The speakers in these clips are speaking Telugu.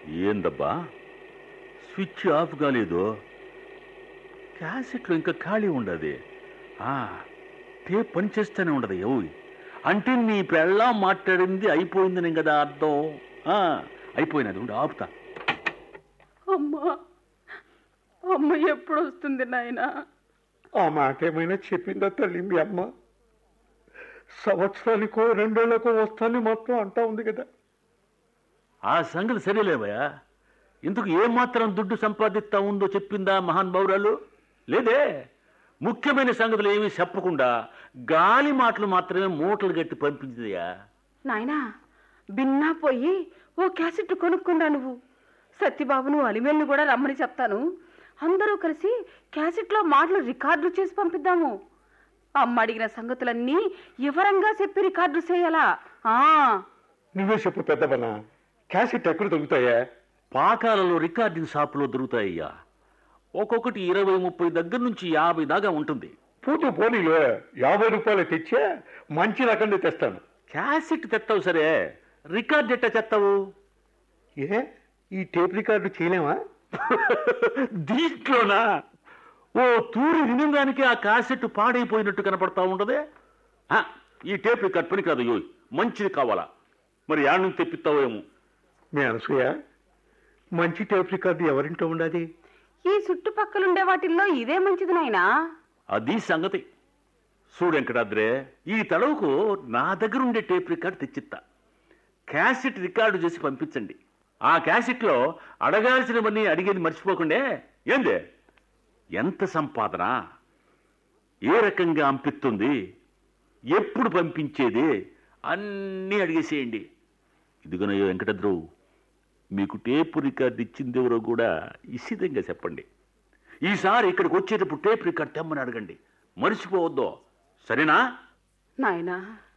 ఏందబ్బా స్విచ్ ఆఫ్ కాలేదు క్యాసెట్లో ఇంకా ఖాళీ ఉండదు ఆ, టేప్ పనిచేస్తూనే ఉండదు ఎవు అంటే నీ పెళ్ళం మాట్లాడింది అయిపోయిందని కదా అర్థం ఆ, అయిపోయినది ఉండి ఆపుతా అమ్మా అమ్మ ఎప్పుడు వస్తుంది నాయనా ఆ మాట ఏమైనా చెప్పిందా తల్లి మీ అమ్మ సంవత్సరానికో రెండేళ్లకో వస్తాను మాత్రం అంటా ఉంది కదా ఆ సంగతి సరేలేవయ్యా ఇందుకు ఏమాత్రం దుడ్డు సంపాదిస్తా ఉందో చెప్పిందా మహాన్ బౌరాలు లేదే ముఖ్యమైన సంగతులు ఏమీ చెప్పకుండా గాలి మాటలు మాత్రమే మూటలు గట్టి పంపించదయ్యా నాయనా బిన్నా పోయి ఓ క్యాసెట్ కొనుక్కున్నా నువ్వు సత్యబాబును అలిమేల్ని కూడా రమ్మని చెప్తాను అందరూ కలిసి క్యాసెట్లో మాటలు రికార్డులు చేసి పంపిద్దాము అమ్మ అడిగిన సంగతులన్నీ వివరంగా చెప్పి రికార్డు చేయాలా ఆ నువ్వే చెప్పు పెద్దవనా క్యాసెట్ ఎక్కడ దొరుకుతాయా పాకాలలో రికార్డింగ్ షాపులో దొరుకుతాయ్యా ఒక్కొక్కటి ఇరవై ముప్పై దగ్గర నుంచి యాభై దాకా ఉంటుంది పూటు పోనీలో యాభై రూపాయలు తెచ్చే మంచి రకంగా తెస్తాను క్యాసెట్ తెస్తావు సరే రికార్డ్ ఎట్టా తెస్తావు ఏ ఈ టేప్ రికార్డు చేయలేమా దీంట్లోనా ఓ తూరి వినడానికి ఆ కాసెట్ పాడైపోయినట్టు కనపడతా ఉండదే ఆ, ఈ టేప్ రికార్డ్ పని కాదు యోయ్ మంచిది కావాలా మరి యాడ్ నుంచి తెప్పిస్తావో ఏమో మీ అనసూయ మంచి టేప్ రికార్డు ఎవరింటో ఉండదు ఈ చుట్టుపక్కలుండే వాటిల్లో ఇదే మంచిది నాయనా అది సంగతి చూడు వెంకటాద్రే ఈ తడవుకు నా దగ్గర ఉండే టేప్ రికార్డు తెచ్చిత్తా క్యాసెట్ రికార్డు చేసి పంపించండి ఆ క్యాసెట్లో అడగాల్సినవన్నీ అడిగేది మర్చిపోకుండే ఏందే ఎంత సంపాదన ఏ రకంగా అంపిస్తుంది ఎప్పుడు పంపించేది అన్నీ అడిగేసేయండి ఇదిగోనయ్యో వెంకటద్రు మీకు టేపు రికార్డు ఇచ్చింది ఎవరో కూడా ఇసిదంగా చెప్పండి ఈసారి ఇక్కడికి వచ్చేటప్పుడు టేప్ రికార్డ్ తెమ్మని అడగండి మర్చిపోవద్దు సరేనా నాయనా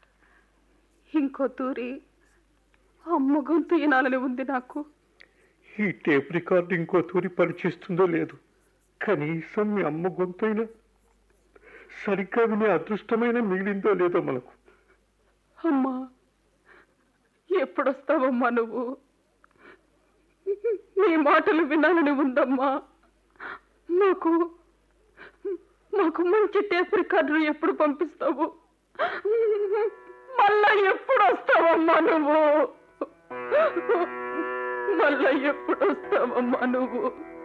ఇంకో తూరి అమ్మ గొంతు వినాలని ఉంది నాకు ఈ టేప్ రికార్డు ఇంకో తూరి పనిచేస్తుందో లేదు కనీసం మీ అమ్మ గొంతైనా సరిగ్గా వినే అదృష్టమైన మిగిలిందో లేదో మనకు అమ్మా ఎప్పుడొస్తావమ్మా నువ్వు నీ మాటలు వినాలని ఉందమ్మా మాకు మాకు మంచి టేప్ రికార్డులు ఎప్పుడు పంపిస్తావు మళ్ళా ఎప్పుడు వస్తావమ్మా నువ్వు మళ్ళా ఎప్పుడు వస్తావమ్మా నువ్వు